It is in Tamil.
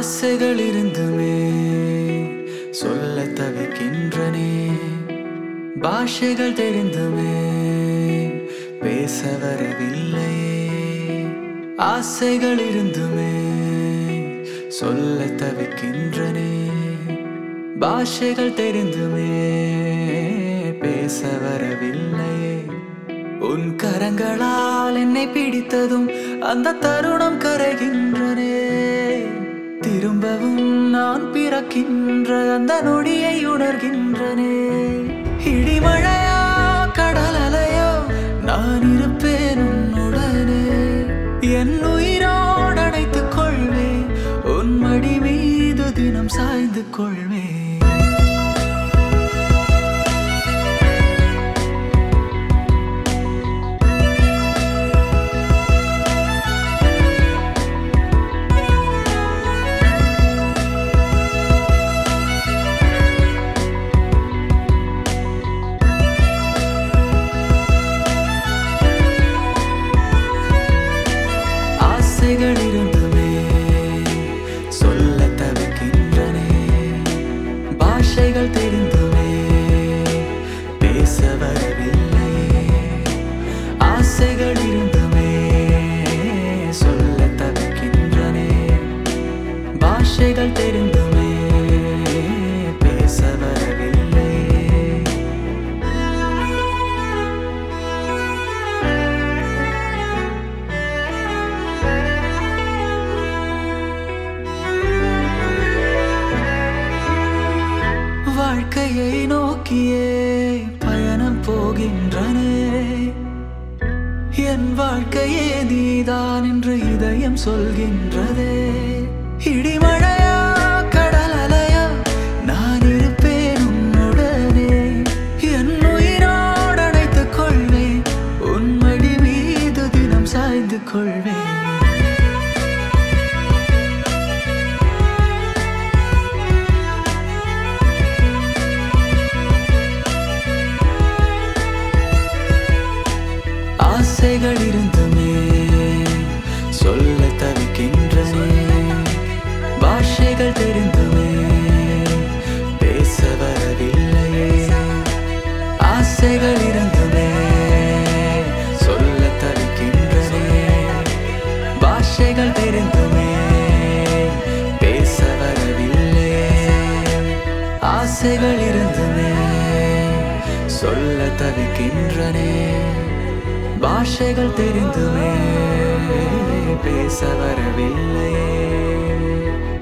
ஆசைகள் இருந்துமே சொல்ல தவிக்கின்றனே பாஷைகள் தெரிந்துமே பேச வரவில்லையே ஆசைகள் இருந்துமே சொல்ல தவிக்கின்றனே பாஷைகள் தெரிந்துமே பேச வரவில்லையே உன் கரங்களால் என்னை பிடித்ததும் அந்த தருணம் கரைகின்றனே திரும்பவும் நான் பிறக்கின்ற அந்த நொடியை உணர்கின்றனே இடிமழையோ கடல் அலையோ நான் இருப்பேன் உன்னுடனே என் உயிரோடு அணைத்துக் கொள்வேன் உன் மடி மீது தினம் சாய்ந்து கொள்வேன் ஆசைகள் இருந்துமே சொல்ல தவிக்கின்றனே பாஷைகள் தெரிந்துமே பேச வரவில்லையே ஆசைகள் இருந்துமே சொல்ல தவிக்கின்றனே பாஷைகள் தெரிந்துமே பேச வரவில்லையே வாழ்க்கையை நோக்கியே பயணம் போகின்றனே என் வாழ்க்கையே நீதான் என்று இதயம் சொல்கின்றதே இடிமழையா கடல் அலையா நான் இருப்பேன் உன்னுடனே என் உயிரோடு அணைத்துக் கொள்வேன் உன் மடி மீது தினம் சாய்ந்து கொள்வேன் ஆசைகள் இருந்துமே சொல்ல தவிக்கின்றனே பாஷைகள் தெரிந்துமே பேச வரவில்லையே ஆசைகள் இருந்துமே சொல்ல தவிக்கின்றனே பாஷைகள் தெரிந்துமே பேச வரவில்லையே ஆசைகள் இருந்துமே சொல்ல தவிக்கின்றனே பாஷைகள் தெரிந்துமே பேச வரவில்லையே